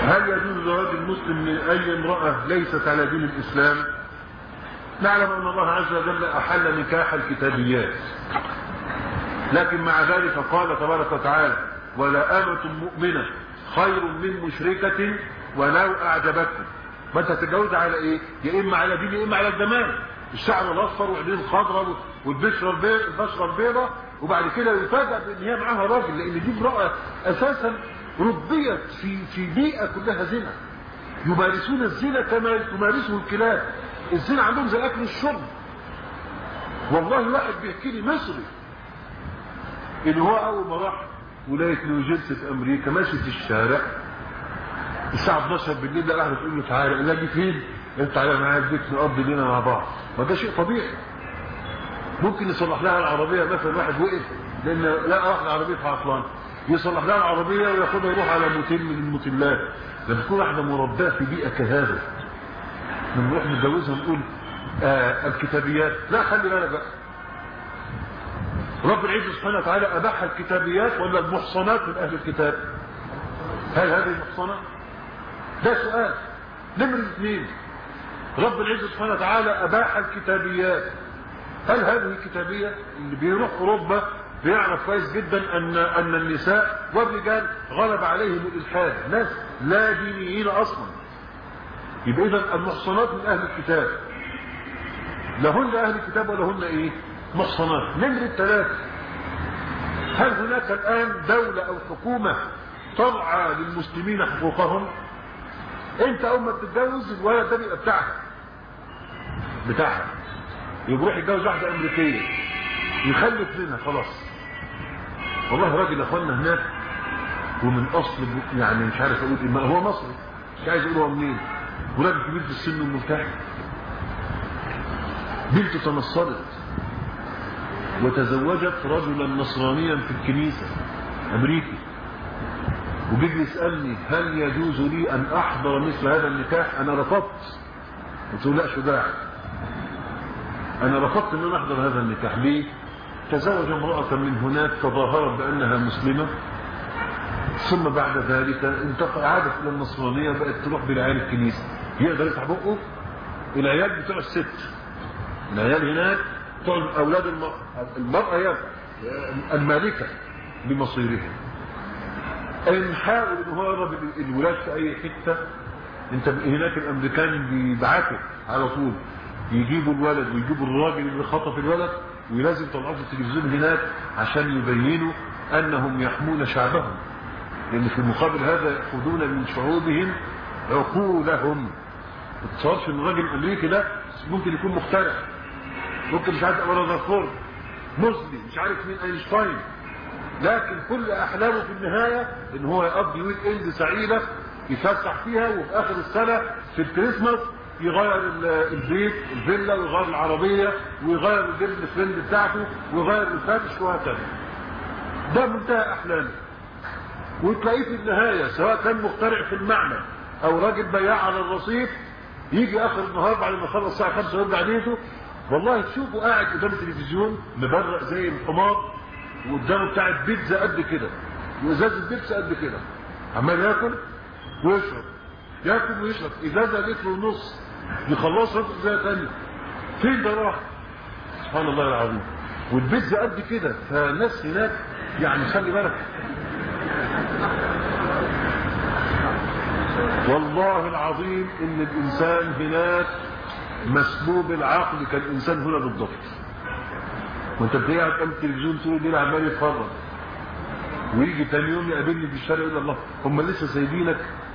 هل يجوز زواج المسلم من اي امرأة ليست على دين الاسلام نعلم ان الله عز وجل احل نكاح الكتابيات لكن مع ذلك قال تبارك وتعالى ولا أمة مؤمنة خير من مشركة ولو أعجبتكم ما انت تتجوز على ايه يا اما على دين يا اما على الجمال الشعر الاصفر وعينيه الخضراء والبشره البيضاء البشره البيضاء وبعد كده يفاجئ بان هي معاها راجل لان دي امراه اساسا ربيت في في بيئه كلها زنا يمارسون الزنا كما تمارسه الكلاب الزنا عندهم زي الاكل والشرب والله واحد بيحكي لي مصري ان هو اول ما راح ولايه نيوجيرسي في امريكا ماشي في الشارع الساعه 12 بالليل لقى واحده تقول له تعالى قال لها فين؟ انت تعالى معايا البيت نقضي ليله مع بعض ما ده شيء طبيعي ممكن يصلح لها العربيه مثلا واحد وقف لان لقى واحده عربيه عطلان يصلح لها العربيه وياخدها يروح على موتيل من الموتيلات لما تكون واحده مرباه في بيئه كهذا لما نروح نتجوزها نقول آه الكتابيات لا خلي بالك بقى رب العزة سبحانه وتعالى أباح الكتابيات ولا المحصنات من أهل الكتاب هل هذه المحصنة ده سؤال نمر اثنين رب العزة سبحانه وتعالى أباح الكتابيات هل هذه الكتابية اللي بيروح أوروبا بيعرف كويس جدا أن أن النساء والرجال غلب عليهم الإلحاد ناس لا دينيين أصلا يبقى إذا المحصنات من أهل الكتاب لهن أهل الكتاب ولهن إيه محصنات نمرة ثلاثة هل هناك الآن دولة أو حكومة ترعى للمسلمين حقوقهم انت اول ما تتجوز الولد ده بيبقى بتاعها بتاعها يروح يتجوز واحدة امريكية يخلف منها خلاص والله راجل يا اخوانا هناك ومن اصل يعني مش عارف اقول ايه هو مصري مش عايز اقول هو منين وراجل كبير في السن ومرتاح بنته تنصرت وتزوجت رجلا نصرانيا في الكنيسة امريكي وبيجي يسألني هل يجوز لي ان احضر مثل هذا النكاح انا رفضت قلت له لا شجاع انا رفضت ان انا احضر هذا النكاح ليه تزوج امرأة من هناك تظاهرت بانها مسلمة ثم بعد ذلك انتقل عادت الى النصرانية بقت تروح بالعيال الكنيسة يقدر يفتح بقه العيال بتوع الست العيال هناك بتوع اولاد المرأة المرأة هي المالكة بمصيرها ان حاول ان هو يقرب الولاد في اي حته انت هناك الامريكان بيبعتوا على طول يجيبوا الولد ويجيبوا الراجل اللي خطف الولد ولازم يطلعوه في التلفزيون هناك عشان يبينوا انهم يحمون شعبهم لان في المقابل هذا ياخذون من شعوبهم عقولهم ما تتصورش ان الراجل الامريكي ده ممكن يكون مخترع ممكن مش عارف ولا فورد مسلم مش عارف مين اينشتاين لكن كل احلامه في النهاية ان هو يقضي ويك اند سعيدة يفسح فيها وفي اخر السنة في الكريسماس يغير البيت الفيلا ويغير العربية ويغير الجيرل فريند بتاعته ويغير الفرش وهكذا ده منتهى احلامه وتلاقيه في النهاية سواء كان مخترع في المعنى او راجل بياع على الرصيف يجي اخر النهار بعد ما يخلص الساعة 5 ويرجع بيته والله تشوفه قاعد قدام التلفزيون مبرق زي الحمار وقدامه بتاعت بيتزا قد كده وازاز البيتزا قد كده عمال ياكل ويشرب ياكل ويشرب ازازه لتر ونص يخلصها في ازازه ثانيه فين ده راح سبحان الله العظيم والبيتزا قد كده فالناس هناك يعني خلي بالك والله العظيم ان الانسان هناك مسلوب العقل كالانسان هنا بالضبط وانت بتقعد قدام التلفزيون طول الليل عمال يتفرج ويجي تاني يوم يقابلني في الشارع يقول الله هم لسه سايبينك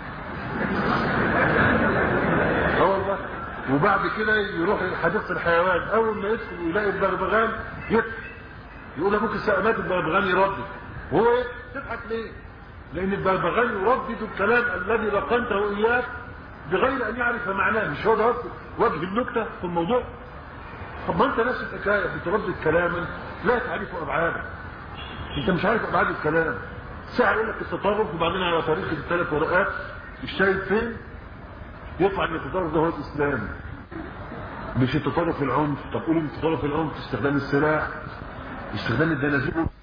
اه والله وبعد كده يروح حديقه الحيوان اول ما يدخل ويلاقي البغبغان يضحك يقول ابوك السقمات البغبغان يردد وهو تضحك ليه؟ لان البغبغان يردد الكلام الذي لقنته اياه بغير ان يعرف معناه مش هو ده وجه النكته في الموضوع طب ما انت نفس الحكايه بتردد كلاما لا تعرف ابعاده انت مش عارف ابعاد الكلام ساعه يقول لك التطرف وبعدين على طريقه الثلاث ورقات الشايب فين يطلع ان التطرف ده هو الاسلام مش التطرف العنف طب قولوا التطرف العنف استخدام السلاح استخدام الدنازير